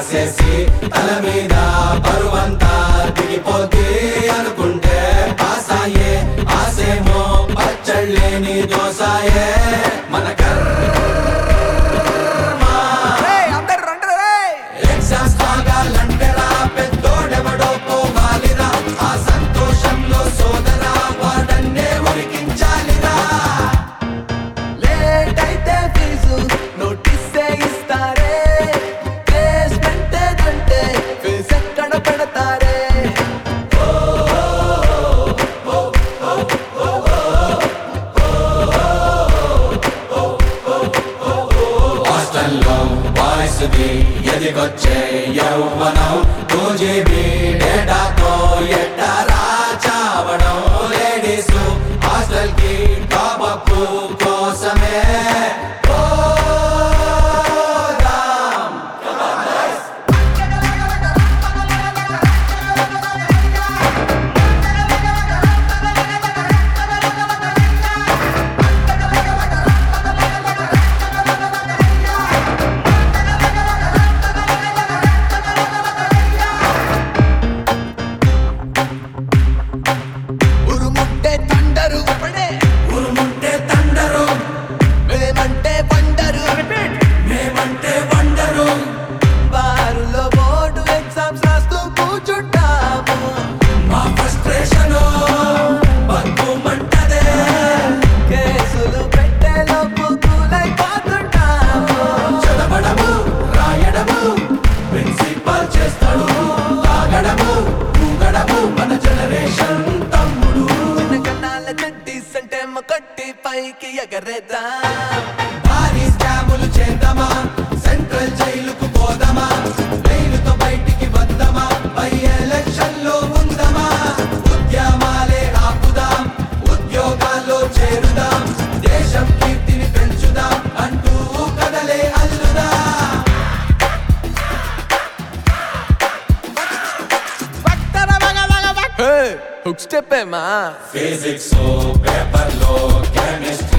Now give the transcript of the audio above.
రాసేసి తల మీద బరువంతా దిగిపోతే అనుకుంటే పాసాయే ఆసేమో పచ్చళ్ళేని దోసాయే మన అందరు రండి రే ఎగ్జామ్స్ కాగాలంటే రా పెద్దోడెవడో పోవాలిరా ఆ సంతోషంలో సోదరా వాడన్నే ఉరికించాలిరా లేట్ అయితే ఫీజు నోటీస్ ఇస్తారే ప్లేస్మెంట్ అంటే ఫీజు ఎక్కడ పెడతారే హాస్టల్లో బాయ్స్ ది ఎదిగొచ్చే యౌవనం టూ జీబీ డేటాతో ఎట్టరా చావడం లేడీస్ హాస్టల్ కి టాప్ అప్ కోసమే పోదాం. ఉరుముంటే తండరు అప్పుడే ఉరుముంటే తండరు మేమంటే పండరు మేమంటే వండరు బారులో బోర్డు ఎగ్జామ్స్ రాస్తూ కూర్చుంటాము మా ఫ్రస్ట్రేషన్ బంధుమంటదే కేసులు పెట్టే లోపు కూలైపోతుంటాము చదవడము రాయడము ప్రిన్సిపల్ చేస్తాడు తాగడము ఊగడము మన జనరేషన్ తమ్ముడు చిన్న కన్నాల చెట్టీస్ అంటే కొట్టి పైకి ఎగరేద్దాం భారీ స్కాములు చేద్దామా సెంట్రల్ జైలుకు పోదామా జైలుతో బయటికి వద్దామా పై ఎలక్షన్ లో ఉందామా ఉద్యమాలే ఆపుదాం ఉద్యోగాల్లో చేరుదాం దేశం కీర్తిని పెంచుదాం అంటూ కదలే అల్లుదాం హుక్ స్టెప్ ఏమా ఫిజిక్స్ పేపర్ లో కెమిస్ట్రీ